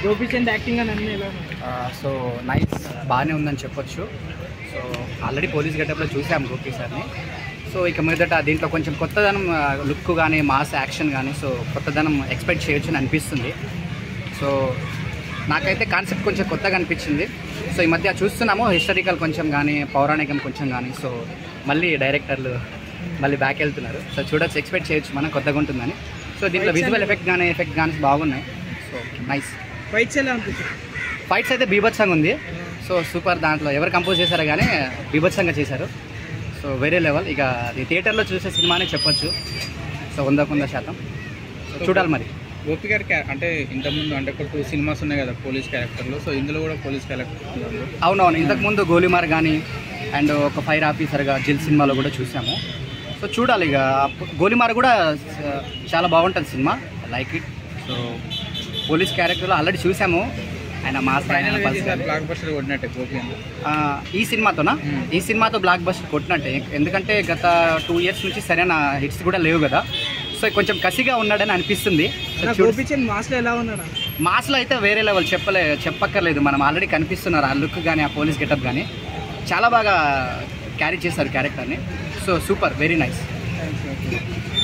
Gopichand acting అని అన్నీ ఎలా ఉన్నాయి సో నైస్ బాగానే ఉందని చెప్పొచ్చు సో ఆల్రెడీ పోలీస్ గెటప్లో చూసాం గోపి సార్ని సో ఇక మీదట దీంట్లో కొంచెం కొత్తదనం లుక్ కానీ మాస్ యాక్షన్ కానీ సో కొత్తదనం ఎక్స్పెక్ట్ చేయొచ్చు అని అనిపిస్తుంది సో నాకైతే కాన్సెప్ట్ కొంచెం కొత్తగా అనిపించింది సో ఈ మధ్య చూస్తున్నాము హిస్టరికల్ కొంచెం కానీ పౌరాణికం కొంచెం కానీ సో మళ్ళీ డైరెక్టర్లు మళ్ళీ బ్యాక్ వెళ్తున్నారు సో చూడొచ్చు ఎక్స్పెక్ట్ చేయొచ్చు మనం కొత్తగా ఉంటుందని సో దీంట్లో విజువల్ ఎఫెక్ట్ కానీ ఎఫెక్ట్ కానీ బాగున్నాయి సో నైస్ ఫైట్స్ ఎలా అనిపించింది ఫైట్స్ అయితే బీభత్సంగా ఉంది సో సూపర్ దాంట్లో ఎవరు కంపోజ్ చేశారో కానీ బీభత్సంగా చేశారు సో వేరే లెవెల్ ఇక అది థియేటర్లో చూసే సినిమానే చెప్పొచ్చు సో వంద వంద శాతం సో చూడాలి మరి గోపి గారి క్యా- అంటే ఇంతకుముందు అంటే ఒక టూ సినిమాస్ ఉన్నాయి కదా పోలీస్ క్యారెక్టర్లు సో ఇందులో కూడా పోలీస్ క్యారెక్టర్ ఉన్నారు అవునవును ఇంతకుముందు గోలిమార్ కానీ అండ్ ఒక ఫైర్ ఆఫీసర్గా జిల్ సినిమాలో కూడా చూసాము సో చూడాలి ఇక గోలిమార్ కూడా స- చాలా బాగుంటుంది సినిమా లైక్ ఇట్ సో పోలీస్ క్యారెక్టర్లో ఆల్రెడీ చూసాము ఆయన మాస్ ఫైనల్ ఆయన పల్స్ కానీ. బ్లాక్ బస్టర్ కొట్టినట్టే గోపి అని ఆ, ఈ సినిమాతోనా మ్మ్. ఈ సినిమాతో బ్లాక్ బస్టర్ కొట్టినట్టే ఎందుకంటే గత టూ ఇయర్స్ నుంచి సరైన హిట్స్ కూడా లేవు కదా సో కొంచెం కసిగా ఉన్నాడని అనిపిస్తుంది సో చూడు- గోపీచంద్ మాస్లో ఎలా ఉన్నాడా మాస్లో అయితే వేరే లెవెల్ చెప్పలే చెప్పక్కర్లేదు మనం ఆల్రెడీ కనిపిస్తున్నారు ఆ లుక్ కానీ ఆ పోలీస్ గెటప్ కానీ చాలా బాగా క్యారీ చేశారు క్యారెక్టర్ని so super very nice thanks